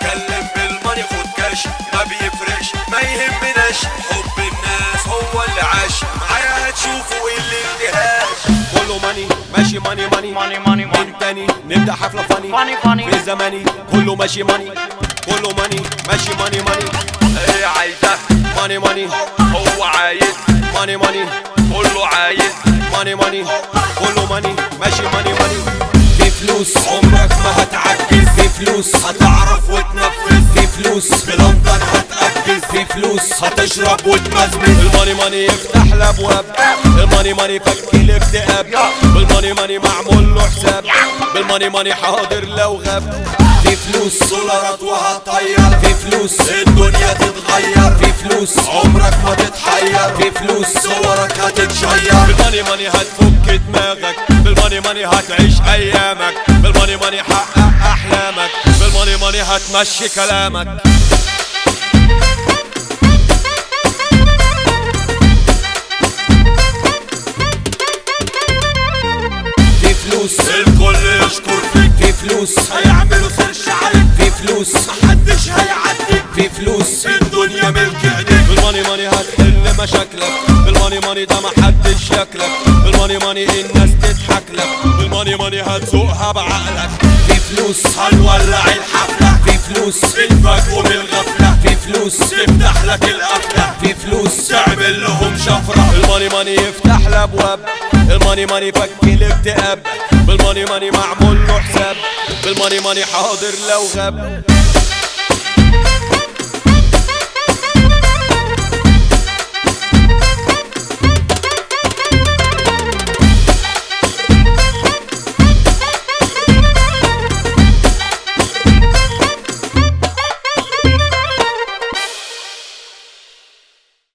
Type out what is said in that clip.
اتكلم بالماني خد كاش ما بيفرقش ما يهمناش حب الناس هو اللي عاش معايا هتشوفوا اللي اندهاش كله ماني ماشي ماني ماني ماني ماني ماني من تاني نبدا حفله فاني فاني فاني في زماني كله ماشي ماني كله ماني ماشي ماني ماني ايه عايزه ماني ماني هو عايز ماني ماني كله عايز ماني ماني كله ماني ماشي ماني ماني في فلوس عمرك ما هتعجز في فلوس هتعرف وتنفذ في فلوس بلندن هتأجز في فلوس هتشرب وتمزمز الماني ماني يفتح الابواب الماني ماني فك الاكتئاب بالماني ماني معمول له حساب بالماني ماني حاضر لو غاب في فلوس دولارات وهتطير في فلوس الدنيا تتغير في فلوس عمرك ما تتحير في فلوس صورك هتتشير بالماني ماني هتفك دماغك بالماني ماني هتعيش ايامك بالماني ماني حقق احلامك بالماني ماني هتمشي كلامك في فلوس الكل يشكر فيك في فلوس هيعملوا سيرش عليك في فلوس محدش هيعديك في فلوس الدنيا ملك ايديك بالماني ماني هتحل مشاكلك بالماني ماني ده محدش شكلك بالماني ماني الناس تضحك لك بالماني ماني هتسوقها بعقلك في فلوس هنولع الحفلة في فلوس تفاجئوا بالغفلة في فلوس تفتح لك القفلة في فلوس تعمل لهم شفرة الماني ماني يفتح الابواب الماني ماني فك الاكتئاب بالماني ماني معمول له حساب بالماني ماني حاضر لو غاب